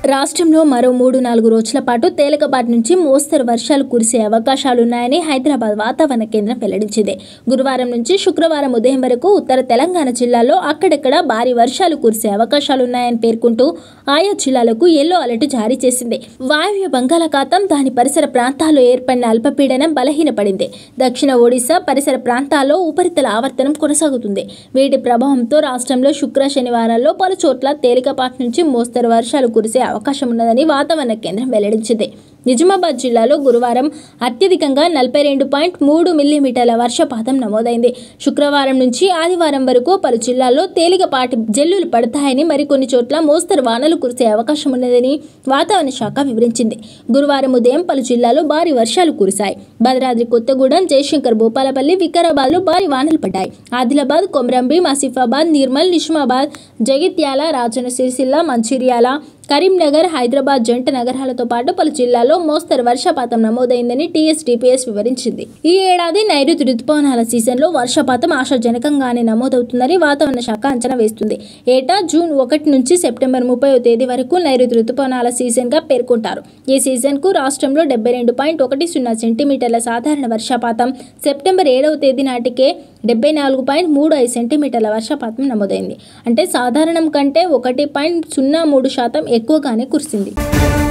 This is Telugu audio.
రాష్ట్రంలో మరో మూడు నాలుగు రోజుల పాటు తేలికపాటి నుంచి మోస్తరు వర్షాలు కురిసే అవకాశాలున్నాయని హైదరాబాద్ వాతావరణ కేంద్రం వెల్లడించింది గురువారం నుంచి శుక్రవారం ఉదయం వరకు ఉత్తర తెలంగాణ జిల్లాల్లో అక్కడక్కడ భారీ వర్షాలు కురిసే అవకాశాలున్నాయని పేర్కొంటూ ఆయా జిల్లాలకు ఎల్లో అలర్ట్ జారీ చేసింది వాయువ్య బంగాళాఖాతం దాని పరిసర ప్రాంతాల్లో ఏర్పడిన అల్పపీడనం బలహీనపడింది దక్షిణ ఒడిశా పరిసర ప్రాంతాల్లో ఉపరితల ఆవర్తనం కొనసాగుతుంది వీటి ప్రభావంతో రాష్ట్రంలో శుక్ర శనివారాల్లో పలు చోట్ల తేలికపాటి నుంచి మోస్తరు వర్షాలు కురిసే అవకాశం ఉన్నదని వాతావరణ కేంద్రం వెల్లడించింది నిజామాబాద్ జిల్లాలో గురువారం అత్యధికంగా నలభై రెండు పాయింట్ మూడు మిల్లీమీటర్ల వర్షపాతం నమోదైంది శుక్రవారం నుంచి ఆదివారం వరకు పలు జిల్లాల్లో తేలికపాటి జల్లులు పడతాయని మరికొన్ని చోట్ల మోస్తరు వానలు కురిసే అవకాశం ఉన్నదని వాతావరణ శాఖ వివరించింది గురువారం ఉదయం పలు జిల్లాల్లో భారీ వర్షాలు కురిశాయి భద్రాద్రి కొత్తగూడెం జయశంకర్ భూపాలపల్లి వికారాబాద్లో భారీ వానలు పడ్డాయి ఆదిలాబాద్ కొమరంభీం ఆసిఫాబాద్ నిర్మల్ నిజామాబాద్ జగిత్యాల రాజన్న సిరిసిల్ల మంచిర్యాల కరీంనగర్ హైదరాబాద్ జంట నగరాలతో పాటు పలు జిల్లాల్లో మోస్తరు వర్షపాతం నమోదైందని టీఎస్డీపీఎస్ వివరించింది ఈ ఏడాది నైరుతి రుతుపవనాల సీజన్లో వర్షపాతం ఆశాజనకంగానే నమోదవుతుందని వాతావరణ శాఖ అంచనా వేస్తుంది ఏటా జూన్ ఒకటి నుంచి సెప్టెంబర్ ముప్పై తేదీ వరకు నైరుతి రుతుపవనాల సీజన్గా పేర్కొంటారు ఈ సీజన్కు రాష్ట్రంలో డెబ్బై రెండు పాయింట్ ఒకటి సున్నా సెంటీమీటర్ల సాధారణ వర్షపాతం సెప్టెంబర్ ఏడవ తేదీ నాటికే డెబ్బై నాలుగు పాయింట్ మూడు ఐదు సెంటీమీటర్ల వర్షపాతం నమోదైంది అంటే సాధారణం కంటే ఒకటి పాయింట్ సున్నా మూడు శాతం ఎక్కువగానే కురిసింది